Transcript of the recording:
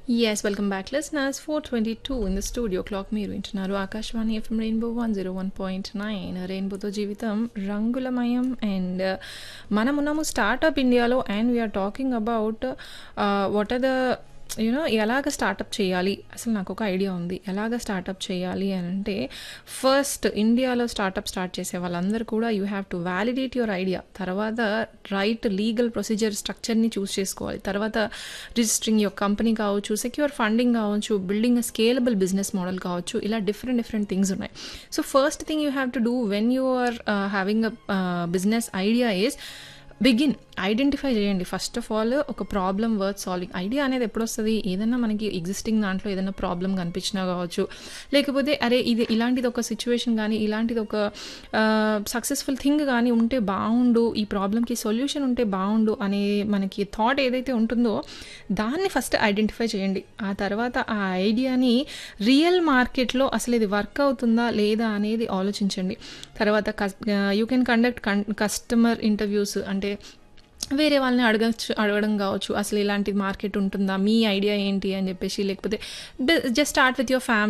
Yes, welcome back, listeners. 422 in the studio clock మీరు వింటున్నారు Akashvani FM rainbow one zero one point nine రెయిన్బోతో జీవితం రంగులమయం అండ్ మనం ఉన్నాము స్టార్టప్ ఇండియాలో and we are talking about what are the you know ఎలాగ స్టార్టప్ చేయాలి అసలు నాకు ఒక ఐడియా ఉంది ఎలాగ స్టార్టప్ చేయాలి అని అంటే ఫస్ట్ ఇండియాలో స్టార్టప్ స్టార్ట్ చేసే వాళ్ళందరూ కూడా you have to validate your idea తర్వాత రైట్ లీగల్ ప్రొసీజర్ స్ట్రక్చర్ని చూస్ చేసుకోవాలి తర్వాత రిజిస్టరింగ్ యువర్ కంపెనీ కావచ్చు సెక్యూర్ ఫండింగ్ కావచ్చు బిల్డింగ్ స్కేలబుల్ బిజినెస్ మోడల్ కావచ్చు ఇలా డిఫరెంట్ డిఫరెంట్ థింగ్స్ ఉన్నాయి so first thing you have to do when you are having a business idea is begin identify చేయండి first of all ఒక problem worth solving idea అనేది ఎప్పుడు వస్తుంది ఏదైనా మనకి ఎగ్జిస్టింగ్ దాంట్లో ఏదైనా ప్రాబ్లం కనిపించినా కావచ్చు లేకపోతే అరే ఇది ఇలాంటిది ఒక సిచ్యువేషన్ కానీ ఇలాంటిది ఒక సక్సెస్ఫుల్ థింగ్ కానీ ఉంటే బాగుండు ఈ ప్రాబ్లమ్కి సొల్యూషన్ ఉంటే బాగుండు అనే మనకి థాట్ ఏదైతే ఉంటుందో దాన్ని ఫస్ట్ ఐడెంటిఫై చేయండి ఆ తర్వాత ఆ ఐడియాని రియల్ మార్కెట్లో అసలు ఇది వర్క్ అవుతుందా లేదా అనేది ఆలోచించండి తర్వాత you can conduct customer interviews అంటే వేరే వాళ్ళని అడగచ్చు అడగడం కావచ్చు అసలు ఇలాంటి మార్కెట్ ఉంటుందా మీ ఐడియా ఏంటి అని చెప్పేసి లేకపోతే just start with your family